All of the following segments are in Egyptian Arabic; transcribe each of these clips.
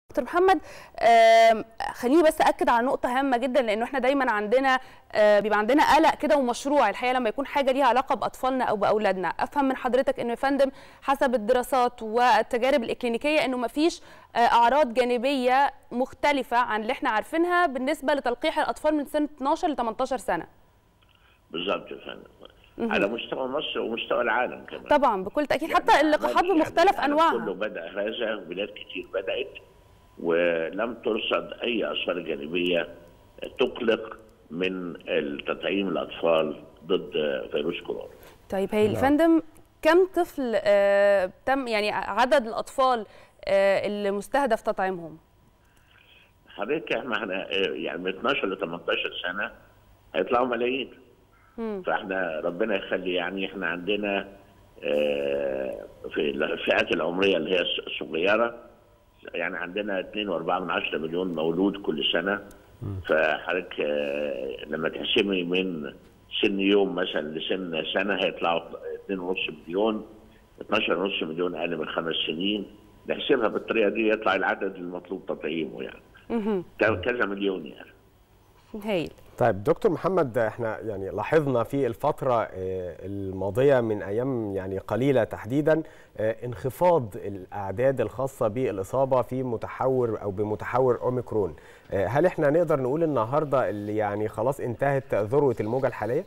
دكتور محمد خليني بس اكد على نقطه هامه جدا لانه احنا دايما عندنا بيبقى عندنا قلق كده ومشروع الحقيقه لما يكون حاجه ليها علاقه باطفالنا او باولادنا افهم من حضرتك انه يا فندم حسب الدراسات والتجارب الاكلينيكيه انه ما فيش اعراض جانبيه مختلفه عن اللي احنا عارفينها بالنسبه لتلقيح الاطفال من سن 12 ل 18 سنه بالظبط يا فندم على مستوى مصر ومستوى العالم كمان طبعا بكل تاكيد يعني حتى اللقاحات بمختلف يعني انواعها كله بدا هذا بلاد كتير بدات ولم ترصد اي اثار جانبيه تقلق من التطعيم الاطفال ضد فيروس كورونا. طيب هي الفندم كم طفل آه تم يعني عدد الاطفال آه اللي مستهدف تطعيمهم؟ حضرتك احنا يعني من 12 ل 18 سنه هيطلعوا ملايين. مم. فاحنا ربنا يخلي يعني احنا عندنا آه في الفئات العمريه اللي هي الصغيره يعني عندنا 2.4 مليون مولود كل سنه فحضرتك لما تحسمي من سن يوم مثلا لسن سنه هيطلعوا 2.5 مليون 12.5 مليون اقل من خمس سنين نحسبها بالطريقه دي يطلع العدد المطلوب تطعيمه يعني كذا مليون يعني هايل طيب دكتور محمد احنا يعني لاحظنا في الفترة الماضية من أيام يعني قليلة تحديدا انخفاض الأعداد الخاصة بالإصابة في متحور أو بمتحور أوميكرون هل احنا نقدر نقول النهاردة اللي يعني خلاص انتهت ذروة الموجة الحالية؟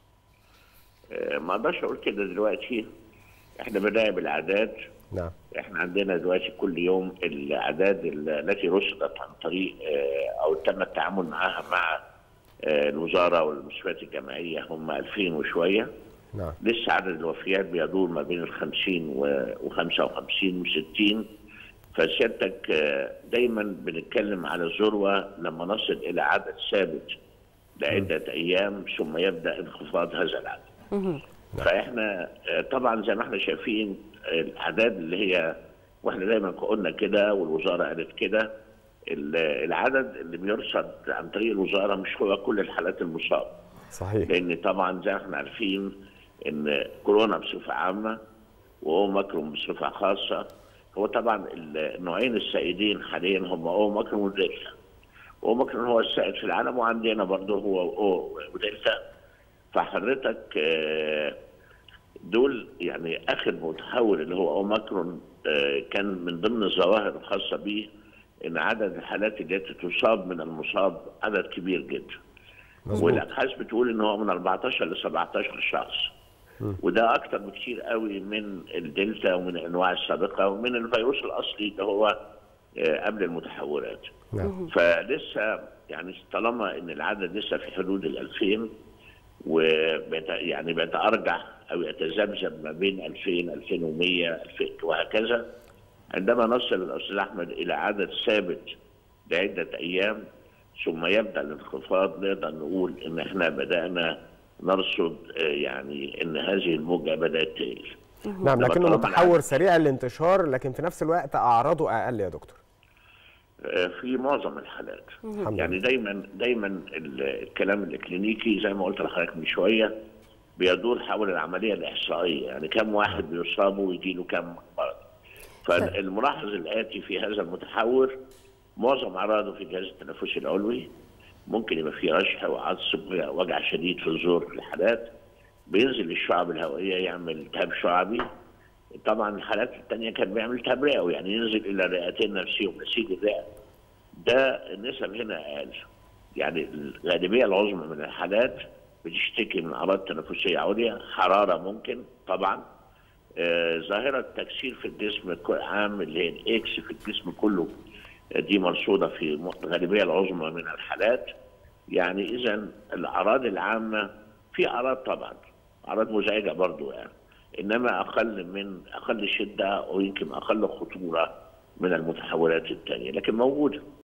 ما اقدرش اقول كده دلوقتي احنا بنراقب الاعداد نعم احنا عندنا دلوقتي كل يوم الاعداد التي رصدت عن طريق او تم التعامل معها مع الوزاره والمستشفيات الجامعيه هم 2000 وشويه نعم لسه عدد الوفيات بيدور ما بين ال 50 و 55 و 60 فسيادتك دايما بنتكلم على الذروه لما نصل الى عدد ثابت لعده ايام ثم يبدا انخفاض هذا العدد. فاحنا طبعا زي ما احنا شايفين الاعداد اللي هي واحنا دايما قلنا كده والوزاره قالت كده العدد اللي بيرصد عن طريق الوزاره مش هو كل الحالات المصابه. صحيح لان طبعا زي ما احنا عارفين ان كورونا بصفه عامه واوميكرون بصفه خاصه هو طبعا النوعين السائدين حاليا هم اوميكرون ودلتا. اوميكرون هو السائد في العالم وعندنا برضه هو او ودلتا فحضرتك دول يعني اخر متحول اللي هو اوميكرون كان من ضمن الظواهر الخاصه به ان عدد الحالات التي تصاب من المصاب عدد كبير جدا. والابحاث بتقول ان هو من 14 ل 17 شخص. م. وده اكتر بكتير قوي من الدلتا ومن الانواع السابقه ومن الفيروس الاصلي اللي هو قبل المتحورات. نعم. فلسه يعني طالما ان العدد لسه في حدود ال 2000 وبيت يعني بيتارجح او يتذبذب ما بين 2000 2100 2000 وهكذا عندما نصل الاستاذ احمد الى عدد ثابت لعده ايام ثم يبدا الانخفاض نقدر نقول ان احنا بدانا نرصد يعني ان هذه الموجه بدات تقل. نعم لكنه متحور سريع الانتشار لكن في نفس الوقت اعراضه اقل يا دكتور. في معظم الحالات يعني دايما دايما الكلام الاكلينيكي زي ما قلت لحضرتك من شويه بيدور حول العمليه الاحصائيه يعني كم واحد بيصاب ويجي له كم مرض. فالملاحظ الاتي في هذا المتحور معظم اعراضه في الجهاز التنفسي العلوي ممكن يبقى فيه رشح وعطس وجع شديد في الزور في الحالات بينزل الشعب الهوائيه يعمل التهاب شعبي طبعا الحالات الثانيه كان بيعمل التهاب رئوي يعني ينزل الى الرئتين نفسيهم نسيج الرئه ده النسب هنا اقل يعني الغالبيه العظمى من الحالات بتشتكي من اعراض تنفسيه عليا حراره ممكن طبعا آه ظاهره تكسير في الجسم عام اللي هي الاكس في الجسم كله دي مرصوده في الغالبيه العظمى من الحالات يعني اذا الاعراض العامه في اعراض طبعا اعراض مزعجه برضو يعني انما اقل من اقل شده ويمكن اقل خطوره من المتحولات الثانيه لكن موجوده